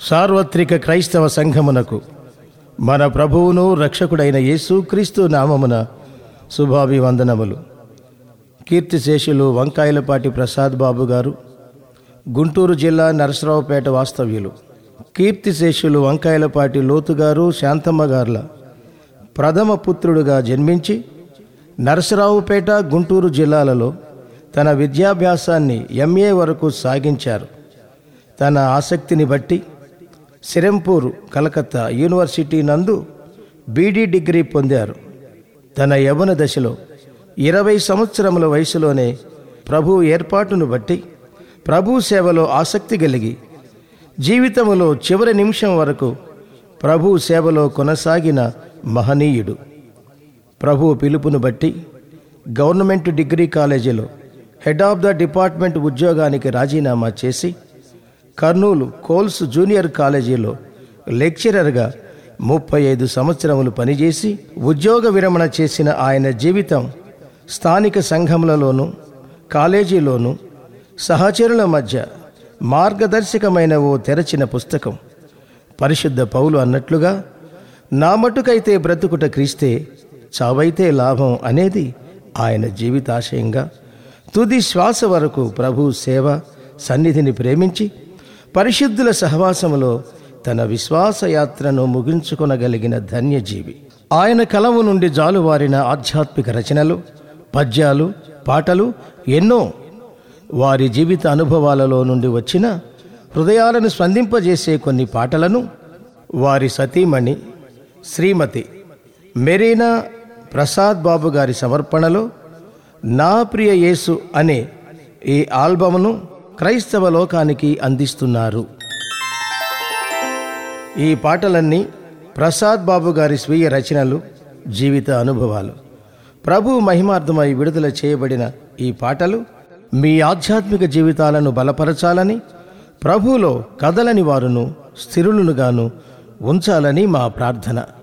సార్వత్రిక క్రైస్తవ సంఘమునకు మన ప్రభువును రక్షకుడైన యేసుక్రీస్తు నామమున శుభాభివందనములు కీర్తిశేషులు వంకాయలపాటి ప్రసాద్ బాబు గారు గుంటూరు జిల్లా నరసరావుపేట వాస్తవ్యులు కీర్తిశేషులు వంకాయలపాటి లోతు గారు శాంతమ్మ గార్ల ప్రథమ పుత్రుడుగా జన్మించి నరసరావుపేట గుంటూరు జిల్లాలలో తన విద్యాభ్యాసాన్ని ఎంఏ వరకు సాగించారు తన ఆసక్తిని బట్టి సిరంపూర్ కలకత్తా యూనివర్సిటీ నందు బీడీ డిగ్రీ పొందారు తన యవ్వన దశలో ఇరవై సంవత్సరముల వయసులోనే ప్రభు ఏర్పాటును బట్టి ప్రభు సేవలో ఆసక్తి కలిగి జీవితములో చివరి నిమిషం వరకు ప్రభు సేవలో కొనసాగిన మహనీయుడు ప్రభు పిలుపును బట్టి గవర్నమెంట్ డిగ్రీ కాలేజీలో హెడ్ ఆఫ్ ద డిపార్ట్మెంట్ ఉద్యోగానికి రాజీనామా చేసి కర్నూలు కోల్స్ జూనియర్ కాలేజీలో లెక్చరర్గా ముప్పై ఐదు సంవత్సరములు పనిచేసి ఉద్యోగ విరమణ చేసిన ఆయన జీవితం స్థానిక సంఘములలోనూ కాలేజీలోనూ సహచరుల మధ్య మార్గదర్శకమైన ఓ తెరచిన పుస్తకం పరిశుద్ధ పౌలు అన్నట్లుగా నా మటుకైతే బ్రతుకుట క్రీస్తే చావైతే లాభం అనేది ఆయన జీవితాశయంగా తుది శ్వాస వరకు ప్రభు సేవ సన్నిధిని ప్రేమించి పరిశుద్ధుల సహవాసములో తన విశ్వాస యాత్రను ముగించుకొనగలిగిన ధన్యజీవి ఆయన కలము నుండి జాలువారిన ఆధ్యాత్మిక రచనలు పద్యాలు పాటలు ఎన్నో వారి జీవిత అనుభవాలలో నుండి వచ్చిన హృదయాలను స్పందింపజేసే కొన్ని పాటలను వారి సతీమణి శ్రీమతి మెరీనా ప్రసాద్ బాబు గారి సమర్పణలో నా ప్రియ యేసు అనే ఈ ఆల్బమును క్రైస్తవ లోకానికి అందిస్తున్నారు ఈ పాటలన్నీ ప్రసాద్ బాబు గారి స్వీయ రచనలు జీవిత అనుభవాలు ప్రభు మహిమార్థమై విడుదల చేయబడిన ఈ పాటలు మీ ఆధ్యాత్మిక జీవితాలను బలపరచాలని ప్రభువులో కదలని వారును స్థిరులునుగాను ఉంచాలని మా ప్రార్థన